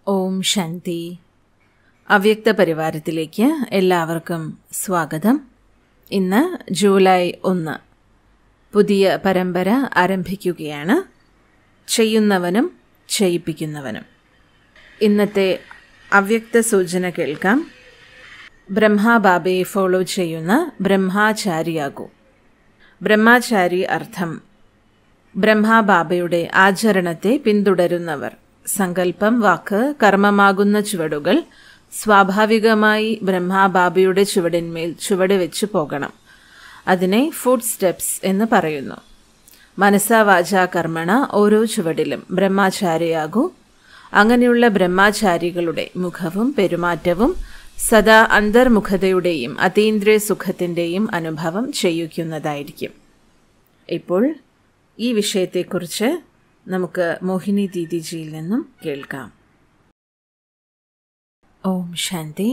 ഓം ശാന്തി അവ്യക്ത പരിവാരത്തിലേക്ക് എല്ലാവർക്കും സ്വാഗതം ഇന്ന് ജൂലൈ ഒന്ന് പുതിയ പരമ്പര ആരംഭിക്കുകയാണ് ചെയ്യുന്നവനും ചെയ്യിപ്പിക്കുന്നവനും ഇന്നത്തെ അവ്യക്ത സൂചന കേൾക്കാം ബ്രഹ്മാബാബയെ ഫോളോ ചെയ്യുന്ന ബ്രഹ്മാചാരിയാകൂ ബ്രഹ്മാചാരി അർത്ഥം ബ്രഹ്മാബാബയുടെ ആചരണത്തെ പിന്തുടരുന്നവർ സങ്കല്പം വാക്ക് കർമ്മമാകുന്ന ചുവടുകൾ സ്വാഭാവികമായി ബ്രഹ്മാബാബയുടെ ചുവടിന്മേൽ ചുവട് വെച്ച് പോകണം അതിനെ ഫുഡ് സ്റ്റെപ്സ് എന്ന് പറയുന്നു മനസ്സാ വാച കർമ്മണ ഓരോ ചുവടിലും ബ്രഹ്മാചാരിയാകൂ അങ്ങനെയുള്ള ബ്രഹ്മാചാരികളുടെ മുഖവും പെരുമാറ്റവും സദാ അന്തർമുഖതയുടെയും അതീന്ദ്രിയ സുഖത്തിൻ്റെയും അനുഭവം ചെയ്യിക്കുന്നതായിരിക്കും ഇപ്പോൾ ഈ വിഷയത്തെക്കുറിച്ച് നമുക്ക് മോഹിനി ദീദിജിയിൽ നിന്നും കേൾക്കാം ഓം ശാന്തി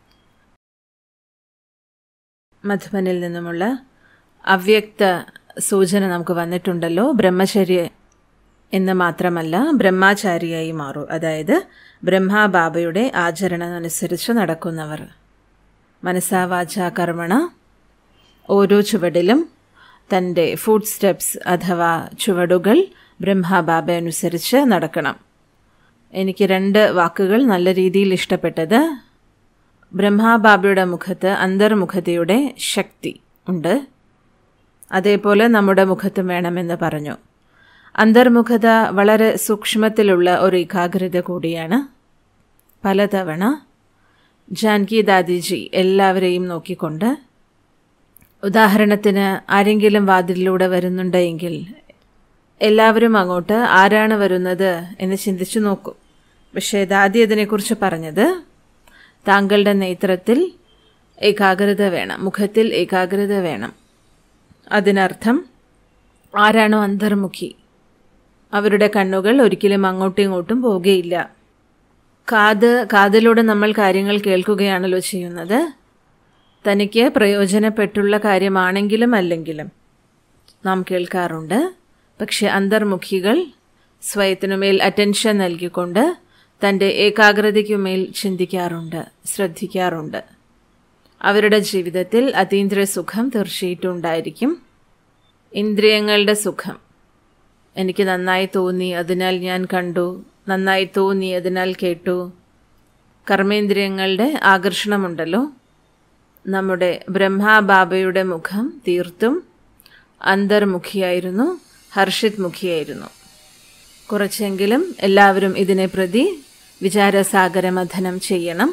മധുബനിൽ നിന്നുമുള്ള അവ്യക്ത സൂചന നമുക്ക് വന്നിട്ടുണ്ടല്ലോ ബ്രഹ്മചര്യ എന്ന് മാത്രമല്ല ബ്രഹ്മാചാരിയായി മാറൂ അതായത് ബ്രഹ്മാബാബയുടെ ആചരണം അനുസരിച്ച് നടക്കുന്നവർ മനസ്സാവാച കർമ്മണ ഓരോ ചുവടിലും തൻ്റെ ഫുഡ് സ്റ്റെപ്സ് അഥവാ ചുവടുകൾ ബ്രഹ്മബാബ അനുസരിച്ച് നടക്കണം എനിക്ക് രണ്ട് വാക്കുകൾ നല്ല രീതിയിൽ ഇഷ്ടപ്പെട്ടത് ബ്രഹ്മാബാബയുടെ മുഖത്ത് അന്തർമുഖതയുടെ ശക്തി ഉണ്ട് അതേപോലെ നമ്മുടെ മുഖത്തും വേണമെന്ന് പറഞ്ഞു അന്തർമുഖത വളരെ സൂക്ഷ്മത്തിലുള്ള ഒരു ഏകാഗ്രത കൂടിയാണ് പലതവണ ജാൻകി ദാദിജി എല്ലാവരെയും നോക്കിക്കൊണ്ട് ഉദാഹരണത്തിന് ആരെങ്കിലും വാതിലിലൂടെ വരുന്നുണ്ടെങ്കിൽ എല്ലാവരും അങ്ങോട്ട് ആരാണ് വരുന്നത് എന്ന് ചിന്തിച്ചു നോക്കും പക്ഷേ ദാദി അതിനെക്കുറിച്ച് പറഞ്ഞത് താങ്കളുടെ നേത്രത്തിൽ ഏകാഗ്രത വേണം മുഖത്തിൽ ഏകാഗ്രത വേണം അതിനർത്ഥം ആരാണോ അന്തർമുഖി അവരുടെ കണ്ണുകൾ ഒരിക്കലും അങ്ങോട്ടും ഇങ്ങോട്ടും പോവുകയില്ല കാത് കാതിലൂടെ നമ്മൾ കാര്യങ്ങൾ കേൾക്കുകയാണല്ലോ ചെയ്യുന്നത് തനിക്ക് പ്രയോജനപ്പെട്ടുള്ള കാര്യമാണെങ്കിലും അല്ലെങ്കിലും നാം കേൾക്കാറുണ്ട് പക്ഷെ അന്തർമുഖികൾ സ്വയത്തിനുമേൽ അറ്റൻഷൻ നൽകിക്കൊണ്ട് തൻ്റെ ഏകാഗ്രതയ്ക്കുമേൽ ചിന്തിക്കാറുണ്ട് ശ്രദ്ധിക്കാറുണ്ട് അവരുടെ ജീവിതത്തിൽ അതീന്ദ്രിയ സുഖം തീർച്ചയായിട്ടും ഉണ്ടായിരിക്കും ഇന്ദ്രിയങ്ങളുടെ സുഖം എനിക്ക് നന്നായി തോന്നി അതിനാൽ ഞാൻ കണ്ടു നന്നായി തോന്നി അതിനാൽ കേട്ടു കർമ്മേന്ദ്രിയങ്ങളുടെ ആകർഷണമുണ്ടല്ലോ നമ്മുടെ ബ്രഹ്മാബാബയുടെ മുഖം തീർത്തും അന്തർമുഖിയായിരുന്നു ഹർഷിത് മുഖിയായിരുന്നു കുറച്ചെങ്കിലും എല്ലാവരും ഇതിനെ പ്രതി വിചാരസാഗരമഥനം ചെയ്യണം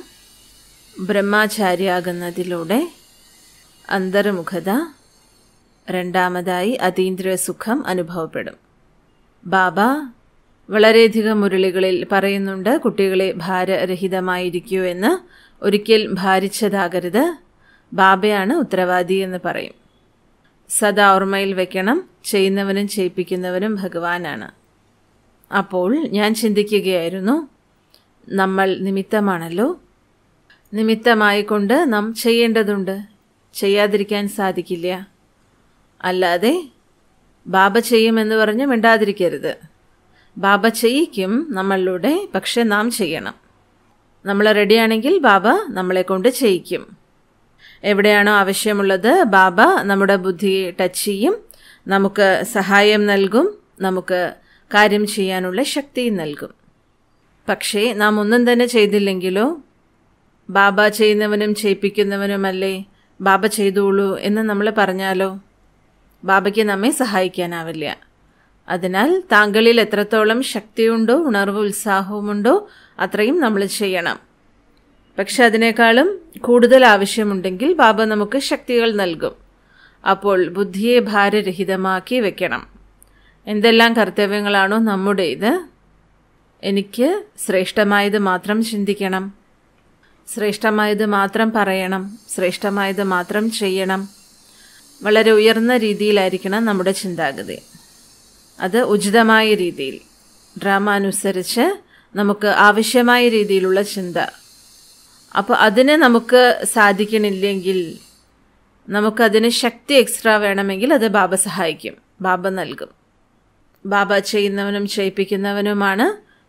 ബ്രഹ്മാചാര്യാകുന്നതിലൂടെ അന്തർമുഖത രണ്ടാമതായി അതീന്ദ്രിയ സുഖം അനുഭവപ്പെടും ബാബ വളരെയധികം മുരളികളിൽ പറയുന്നുണ്ട് കുട്ടികളെ ഭാരരഹിതമായിരിക്കൂ എന്ന് ഒരിക്കൽ ഭാരിച്ചതാകരുത് ബാബയാണ് ഉത്തരവാദി എന്ന് പറയും സദാ ഓർമ്മയിൽ വെക്കണം ചെയ്യുന്നവനും ചെയ്യിപ്പിക്കുന്നവനും ഭഗവാനാണ് അപ്പോൾ ഞാൻ ചിന്തിക്കുകയായിരുന്നു നമ്മൾ നിമിത്തമാണല്ലോ നിമിത്തമായിക്കൊണ്ട് നാം ചെയ്യേണ്ടതുണ്ട് ചെയ്യാതിരിക്കാൻ സാധിക്കില്ല അല്ലാതെ ബാബ ചെയ്യുമെന്ന് പറഞ്ഞ് മിണ്ടാതിരിക്കരുത് ബാബ ചെയ്യിക്കും നമ്മളിലൂടെ പക്ഷെ നാം ചെയ്യണം നമ്മൾ റെഡിയാണെങ്കിൽ ബാബ നമ്മളെ കൊണ്ട് ചെയ്യിക്കും എവിടെയാണോ ആവശ്യമുള്ളത് ബാബ നമ്മുടെ ബുദ്ധിയെ ടച്ച് ചെയ്യും നമുക്ക് സഹായം നൽകും നമുക്ക് കാര്യം ചെയ്യാനുള്ള ശക്തിയും നൽകും പക്ഷേ നാം ഒന്നും തന്നെ ചെയ്തില്ലെങ്കിലോ ബാബ ചെയ്യുന്നവനും ചെയ്യിപ്പിക്കുന്നവനുമല്ലേ ബാബ ചെയ്തോളൂ എന്ന് നമ്മൾ പറഞ്ഞാലോ ബാബയ്ക്ക് നമ്മെ സഹായിക്കാനാവില്ല അതിനാൽ താങ്കളിൽ എത്രത്തോളം ശക്തിയുണ്ടോ ഉണർവ് ഉത്സാഹവുമുണ്ടോ അത്രയും നമ്മൾ ചെയ്യണം പക്ഷെ അതിനേക്കാളും കൂടുതൽ ആവശ്യമുണ്ടെങ്കിൽ ബാബ നമുക്ക് ശക്തികൾ നൽകും അപ്പോൾ ബുദ്ധിയെ ഭാരരഹിതമാക്കി വെക്കണം എന്തെല്ലാം കർത്തവ്യങ്ങളാണോ നമ്മുടേത് എനിക്ക് ശ്രേഷ്ഠമായത് മാത്രം ചിന്തിക്കണം ശ്രേഷ്ഠമായത് മാത്രം പറയണം ശ്രേഷ്ഠമായത് മാത്രം ചെയ്യണം വളരെ ഉയർന്ന രീതിയിലായിരിക്കണം നമ്മുടെ ചിന്താഗതി അത് ഉചിതമായ രീതിയിൽ ഡ്രാമ അനുസരിച്ച് നമുക്ക് ആവശ്യമായ രീതിയിലുള്ള ചിന്ത അപ്പോൾ അതിന് നമുക്ക് സാധിക്കണില്ലെങ്കിൽ നമുക്കതിന് ശക്തി എക്സ്ട്രാ വേണമെങ്കിൽ അത് ബാബ സഹായിക്കും ബാബ നൽകും ബാബ ചെയ്യുന്നവനും ചെയ്യിപ്പിക്കുന്നവനുമാണ്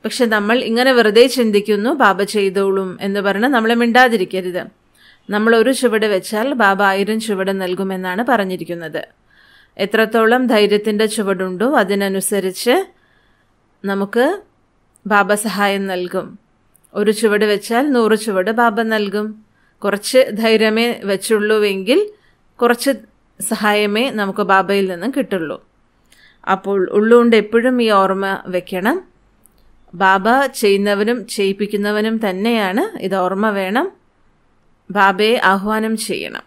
പക്ഷെ നമ്മൾ ഇങ്ങനെ വെറുതെ ചിന്തിക്കുന്നു ബാബ ചെയ്തോളും എന്ന് പറഞ്ഞ് നമ്മൾ മിണ്ടാതിരിക്കരുത് നമ്മൾ ഒരു ചുവട് വെച്ചാൽ ബാബ ആയിരം ചുവട് നൽകുമെന്നാണ് പറഞ്ഞിരിക്കുന്നത് എത്രത്തോളം ധൈര്യത്തിൻ്റെ ചുവടുണ്ടോ അതിനനുസരിച്ച് നമുക്ക് ബാബ സഹായം നൽകും ഒരു ചുവട് വെച്ചാൽ നൂറ് ചുവട് ബാബ നൽകും കുറച്ച് ധൈര്യമേ വെച്ചുള്ളൂവെങ്കിൽ കുറച്ച് സഹായമേ നമുക്ക് ബാബയിൽ നിന്നും കിട്ടുള്ളൂ അപ്പോൾ ഉള്ളുകൊണ്ട് എപ്പോഴും ഈ ഓർമ്മ വെക്കണം ബാബ ചെയ്യുന്നവനും ചെയ്യിപ്പിക്കുന്നവനും തന്നെയാണ് ഇത് ഓർമ്മ വേണം ബാബയെ ആഹ്വാനം ചെയ്യണം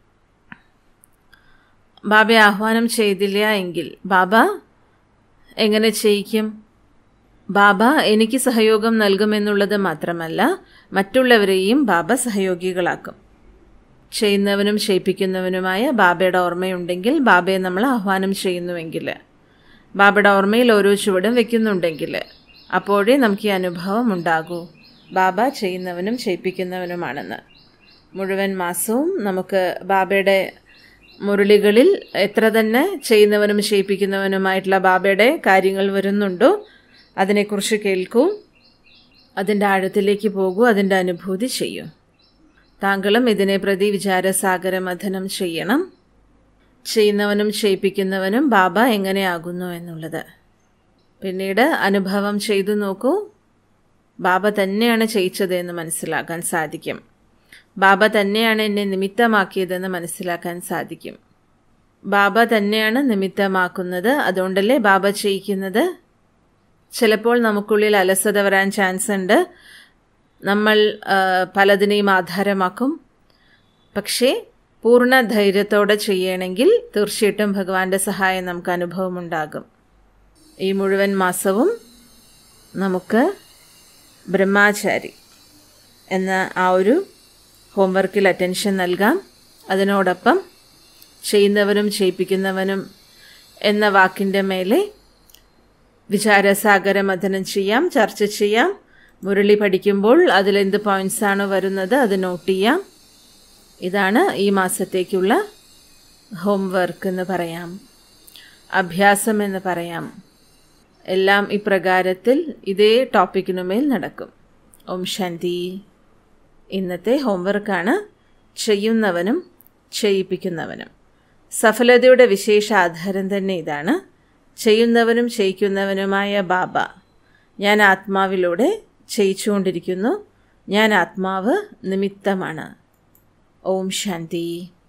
ബാബയെ ആഹ്വാനം ചെയ്തില്ല എങ്കിൽ ബാബ എങ്ങനെ ചെയ്യിക്കും ബാബ എനിക്ക് സഹയോഗം നൽകുമെന്നുള്ളത് മാത്രമല്ല മറ്റുള്ളവരെയും ബാബ സഹയോഗികളാക്കും ചെയ്യുന്നവനും ചെയ്യിപ്പിക്കുന്നവനുമായ ബാബയുടെ ഓർമ്മയുണ്ടെങ്കിൽ ബാബയെ നമ്മൾ ആഹ്വാനം ചെയ്യുന്നുവെങ്കിൽ ബാബയുടെ ഓർമ്മയിൽ ഓരോ ചുവടും വെക്കുന്നുണ്ടെങ്കിൽ അപ്പോഴേ നമുക്ക് ഈ അനുഭവം ഉണ്ടാകൂ ബാബ ചെയ്യുന്നവനും ചെയ്യിപ്പിക്കുന്നവനുമാണെന്ന് മുഴുവൻ മാസവും നമുക്ക് ബാബയുടെ മുരളികളിൽ എത്ര തന്നെ ചെയ്യുന്നവനും ചെയ്യിപ്പിക്കുന്നവനുമായിട്ടുള്ള ബാബയുടെ കാര്യങ്ങൾ വരുന്നുണ്ടോ അതിനെക്കുറിച്ച് കേൾക്കൂ അതിൻ്റെ ആഴത്തിലേക്ക് പോകൂ അതിൻ്റെ അനുഭൂതി ചെയ്യൂ താങ്കളും ഇതിനെ പ്രതി വിചാരസാഗര മഥനം ചെയ്യണം ചെയ്യുന്നവനും ചെയ്യിപ്പിക്കുന്നവനും ബാബ എങ്ങനെയാകുന്നു എന്നുള്ളത് പിന്നീട് അനുഭവം ചെയ്തു നോക്കൂ ബാബ തന്നെയാണ് ചെയ്യിച്ചത് എന്ന് മനസ്സിലാക്കാൻ സാധിക്കും ബാബ തന്നെയാണ് എന്നെ നിമിത്തമാക്കിയതെന്ന് മനസ്സിലാക്കാൻ സാധിക്കും ബാബ തന്നെയാണ് നിമിത്തമാക്കുന്നത് അതുകൊണ്ടല്ലേ ബാബ ചെയ്യിക്കുന്നത് ചിലപ്പോൾ നമുക്കുള്ളിൽ അലസത വരാൻ ചാൻസ് ഉണ്ട് നമ്മൾ പലതിനെയും ആധാരമാക്കും പക്ഷേ പൂർണ്ണ ധൈര്യത്തോടെ ചെയ്യണമെങ്കിൽ തീർച്ചയായിട്ടും ഭഗവാന്റെ സഹായം നമുക്ക് അനുഭവമുണ്ടാകും ഈ മുഴുവൻ മാസവും നമുക്ക് ബ്രഹ്മാചാരി എന്ന ആ ഒരു ഹോംവർക്കിൽ അറ്റൻഷൻ നൽകാം അതിനോടൊപ്പം ചെയ്യുന്നവനും ചെയ്യിപ്പിക്കുന്നവനും എന്ന വാക്കിൻ്റെ മേലെ വിചാരസാഗര മഥനം ചെയ്യാം ചർച്ച ചെയ്യാം മുരളി പഠിക്കുമ്പോൾ അതിലെന്ത് പോയിൻറ്റ്സാണോ വരുന്നത് അത് നോട്ട് ചെയ്യാം ഇതാണ് ഈ മാസത്തേക്കുള്ള ഹോംവർക്ക് എന്ന് പറയാം അഭ്യാസം എന്ന് പറയാം എല്ലാം ഇപ്രകാരത്തിൽ ഇതേ ടോപ്പിക്കിനുമേൽ നടക്കും ഓം ശാന്തി ഇന്നത്തെ ഹോംവർക്കാണ് ചെയ്യുന്നവനും ചെയ്യിപ്പിക്കുന്നവനും സഫലതയുടെ വിശേഷ ആധാരം തന്നെ ഇതാണ് ചെയ്യുന്നവനും ചെയ്യിക്കുന്നവനുമായ ബാബ ഞാൻ ആത്മാവിലൂടെ ചെയ്യിച്ചുകൊണ്ടിരിക്കുന്നു ഞാൻ ആത്മാവ് നിമിത്തമാണ് ഓം ശാന്തി